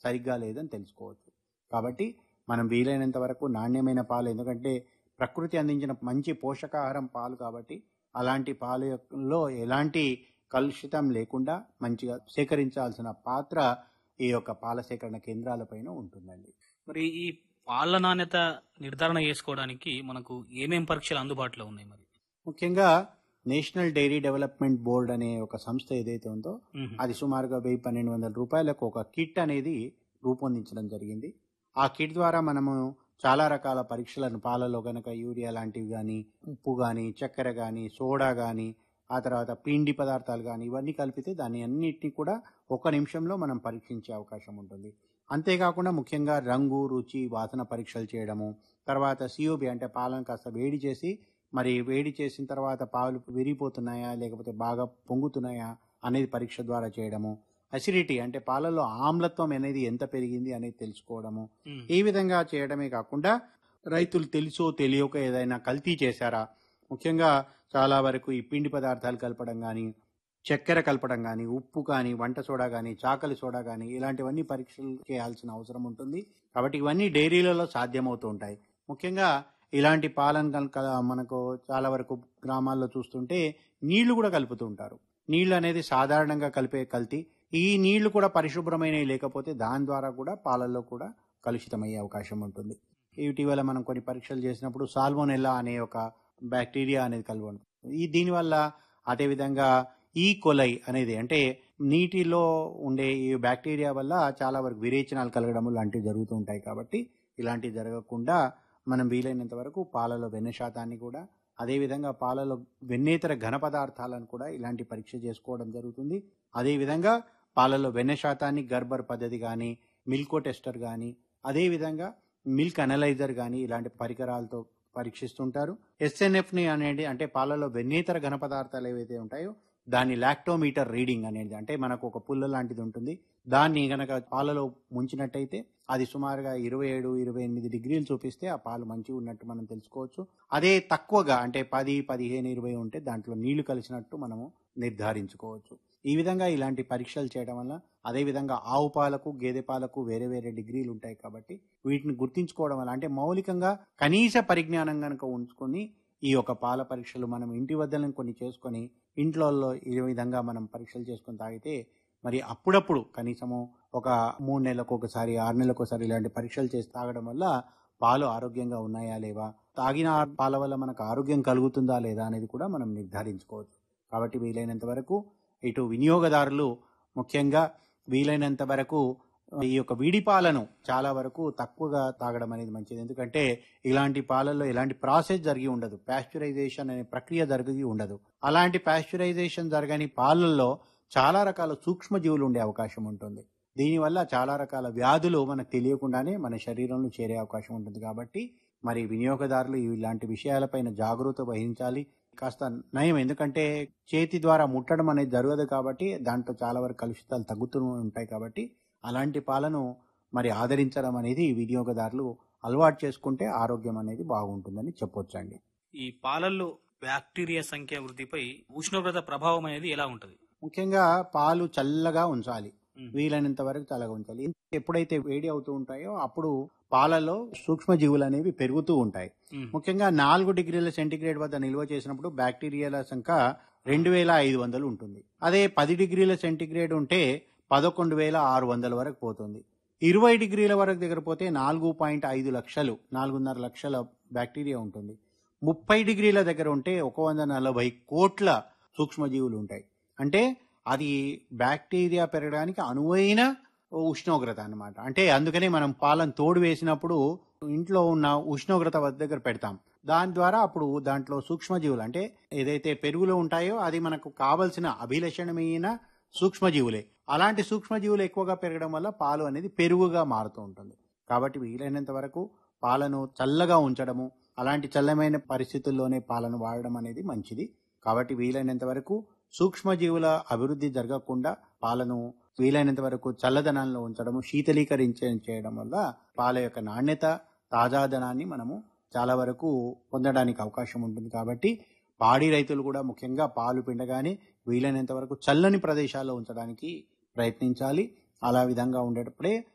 సరిగ్గా లేదని తెలుసుకోవచ్చు కాబట్టి మనం వీలైనంత వరకు నాణ్యమైన పాలు ఎందుకంటే ప్రకృతి అందించిన మంచి పోషకాహారం పాలు కాబట్టి అలాంటి పాలలో ఎలాంటి కలుషితం లేకుండా మంచిగా సేకరించాల్సిన పాత్ర ఈ యొక్క పాల సేకరణ కేంద్రాలపైన ఉంటుందండి మరి ఈ పాల నాణ్యత నిర్ధారణ చేసుకోవడానికి మనకు ఏమేం పరీక్షలు అందుబాటులో ఉన్నాయి మరి ముఖ్యంగా నేషనల్ డైరీ డెవలప్మెంట్ బోర్డ్ అనే ఒక సంస్థ ఏదైతే ఉందో మ్మ్. అది సుమారుగా వెయ్యి పన్నెండు వందల రూపాయలకు ఒక కిట్ అనేది రూపొందించడం జరిగింది ఆ కిట్ ద్వారా మనము చాలా రకాల పరీక్షలను పాలలో గనక యూరియా లాంటివి కానీ ఉప్పు కానీ చక్కెర కానీ సోడా కానీ ఆ తర్వాత పిండి పదార్థాలు కానీ ఇవన్నీ కలిపితే దాన్ని అన్నిటినీ కూడా ఒక నిమిషంలో మనం పరీక్షించే అవకాశం ఉంటుంది అంతేకాకుండా ముఖ్యంగా రంగు రుచి వాసన పరీక్షలు చేయడము తర్వాత సిఓబి అంటే పాలను కాస్త వేడి చేసి మరి వేడి చేసిన తర్వాత పాలు విరిగిపోతున్నాయా లేకపోతే బాగా పొంగుతున్నాయా అనేది పరీక్ష ద్వారా చేయడము అసిడిటీ అంటే పాలలో ఆమ్లత్వం అనేది ఎంత పెరిగింది అనేది తెలుసుకోవడము మ్మ్. ఈ విధంగా చేయడమే కాకుండా రైతులు తెలుసో తెలియక ఏదైనా కల్తీ చేశారా ముఖ్యంగా చాలా వరకు ఈ పిండి పదార్థాలు కలపడం కానీ చక్కెర కలపడం కానీ ఉప్పు కానీ వంట సోడా కానీ చాకలి సోడా కానీ ఇలాంటివన్నీ పరీక్షలు చేయాల్సిన అవసరం ఉంటుంది కాబట్టి ఇవన్నీ డైరీలలో సాధ్యమవుతూ ఉంటాయి ముఖ్యంగా ఇలాంటి పాలన కనుక మనకు చాలా వరకు గ్రామాల్లో చూస్తుంటే నీళ్లు కూడా కలుపుతూ ఉంటారు నీళ్లు అనేది సాధారణంగా కలిపే కల్తీ ఈ నీళ్లు కూడా పరిశుభ్రమైనవి లేకపోతే దాని ద్వారా కూడా పాలల్లో కూడా కలుషితమయ్యే అవకాశం ఉంటుంది ఇటీవల మనం కొన్ని పరీక్షలు చేసినప్పుడు సాల్మోనెల్లా అనే ఒక బ్యాక్టీరియా అనేది కలుగు ఈ దీనివల్ల అదేవిధంగా ఈ కొలై అనేది అంటే నీటిలో ఉండే ఈ బ్యాక్టీరియా వల్ల చాలా వరకు విరేచనాలు కలగడం లాంటివి జరుగుతూ ఉంటాయి కాబట్టి ఇలాంటివి జరగకుండా మనం వీలైనంత వరకు పాలలో వెన్న శాతాన్ని కూడా అదేవిధంగా పాలలో వెన్నేతర ఘన పదార్థాలను కూడా ఇలాంటి పరీక్ష చేసుకోవడం జరుగుతుంది అదేవిధంగా పాలలో వెన్న శాతాన్ని గర్భర్ పద్ధతి కానీ మిల్కో టెస్టర్ కానీ అదేవిధంగా మిల్క్ అనలైజర్ కానీ ఇలాంటి పరికరాలతో పరీక్షిస్తుంటారు ఎస్ఎన్ఎఫ్ ని అనేది అంటే పాలలో వెన్నేతర ఘన పదార్థాలు ఏవైతే ఉంటాయో దాన్ని లాక్టోమీటర్ రీడింగ్ అనేది అంటే మనకు ఒక పుల్ల లాంటిది ఉంటుంది దాన్ని గనక పాలలో ముంచినట్టయితే అది సుమారుగా ఇరవై ఏడు ఇరవై ఎనిమిది డిగ్రీలు చూపిస్తే ఆ పాలు మంచిగా ఉన్నట్టు మనం తెలుసుకోవచ్చు అదే తక్కువగా అంటే పది పదిహేను ఇరవై ఉంటే దాంట్లో నీళ్లు కలిసినట్టు మనము నిర్ధారించుకోవచ్చు ఈ విధంగా ఇలాంటి పరీక్షలు చేయడం వల్ల అదే విధంగా ఆవు పాలకు గేదె పాలకు వేరే వేరే డిగ్రీలు ఉంటాయి కాబట్టి వీటిని గుర్తించుకోవడం వల్ల అంటే మౌలికంగా కనీస పరిజ్ఞానం కనుక ఉంచుకొని ఈ యొక్క పాల పరీక్షలు మనం ఇంటి వద్దనే కొన్ని చేసుకొని ఇంట్లో ఈ విధంగా మనం పరీక్షలు చేసుకొని తాగితే మరి అప్పుడప్పుడు కనీసము ఒక మూడు నెలలకు ఒకసారి ఆరు నెలలకు ఒకసారి ఇలాంటి పరీక్షలు చేసి తాగడం వల్ల పాలు ఆరోగ్యంగా ఉన్నాయా లేవా తాగిన ఆ పాల వల్ల మనకు ఆరోగ్యం కలుగుతుందా లేదా అనేది కూడా మనం నిర్ధారించుకోవచ్చు కాబట్టి వీలైనంత వరకు ఇటు వినియోగదారులు ముఖ్యంగా వీలైనంత వరకు ఈ యొక్క వీడి పాలను చాలా వరకు తక్కువగా తాగడం అనేది మంచిది ఎందుకంటే ఇలాంటి పాలల్లో ఎలాంటి ప్రాసెస్ జరిగి ఉండదు పాస్చరైజేషన్ అనే ప్రక్రియ జరిగి ఉండదు అలాంటి పాస్చరైజేషన్ జరగని పాలల్లో చాలా రకాల సూక్ష్మజీవులు ఉండే అవకాశం ఉంటుంది దీనివల్ల చాలా రకాల వ్యాధులు మనకు తెలియకుండానే మన శరీరంలో చేరే అవకాశం ఉంటుంది కాబట్టి మరి వినియోగదారులు ఇలాంటి విషయాలపైన జాగరూకత వహించాలి కాస్త నయం ఎందుకంటే చేతి ద్వారా ముట్టడం అనేది జరగదు కాబట్టి దాంట్లో చాలా వరకు కలుషితాలు తగ్గుతూ ఉంటాయి కాబట్టి అలాంటి పాలను మరి ఆదరించడం అనేది వినియోగదారులు అలవాటు చేసుకుంటే ఆరోగ్యం అనేది బాగుంటుందని చెప్పొచ్చండి ఈ పాలల్లో బ్యాక్టీరియా సంఖ్య వృద్ధిపై ఉష్ణోగ్రత ప్రభావం అనేది ఎలా ఉంటది ముఖ్యంగా పాలు చల్లగా ఉంచాలి మ్మ్. వీలైనంత వరకు చల్లగా ఉంచాలి ఎప్పుడైతే వేడి అవుతూ ఉంటాయో అప్పుడు పాలలో సూక్ష్మజీవులు అనేవి పెరుగుతూ ఉంటాయి మ్మ్. ముఖ్యంగా నాలుగు డిగ్రీల సెంటీగ్రేడ్ వద్ద నిల్వ చేసినప్పుడు బ్యాక్టీరియాల సంఖ్య రెండు వేల ఐదు వందలు ఉంటుంది అదే పది డిగ్రీల సెంటీగ్రేడ్ ఉంటే పదకొండు వేల ఆరు వందల వరకు పోతుంది ఇరవై డిగ్రీల వరకు దగ్గర పోతే నాలుగు పాయింట్ ఐదు లక్షలు నాలుగున్నర లక్షల బ్యాక్టీరియా ఉంటుంది ముప్పై డిగ్రీల దగ్గర ఉంటే ఒక వంద నలభై కోట్ల సూక్ష్మజీవులు ఉంటాయి అంటే అది బ్యాక్టీరియా పెరగడానికి అనువైన ఉష్ణోగ్రత అన్నమాట అంటే అందుకనే మనం పాలను తోడు వేసినప్పుడు ఇంట్లో ఉన్న ఉష్ణోగ్రత వద్ద దగ్గర పెడతాం దాని ద్వారా అప్పుడు దాంట్లో సూక్ష్మజీవులు అంటే ఏదైతే పెరుగులో ఉంటాయో అది మనకు కావలసిన అభిలషణమైన సూక్ష్మజీవులే అలాంటి సూక్ష్మజీవులు ఎక్కువగా పెరగడం వల్ల పాలు అనేది పెరుగుగా మారుతూ ఉంటుంది కాబట్టి వీలైనంత వరకు పాలను చల్లగా ఉంచడము అలాంటి చల్లమైన పరిస్థితుల్లోనే పాలను వాడడం అనేది మంచిది కాబట్టి వీలైనంత వరకు సూక్ష్మజీవుల అభివృద్ధి జరగకుండా పాలను వీలైనంత వరకు చల్లదనంలో ఉంచడము శీతలీకరించే చేయడం వల్ల పాల యొక్క నాణ్యత తాజాదనాన్ని మనము చాలా వరకు పొందడానికి అవకాశం ఉంటుంది కాబట్టి పాడి రైతులు కూడా ముఖ్యంగా పాలు పిండగానే వీలైనంత వరకు చల్లని ప్రదేశాల్లో ఉంచడానికి ప్రయత్నించాలి అలా విధంగా ఉండేటప్పుడే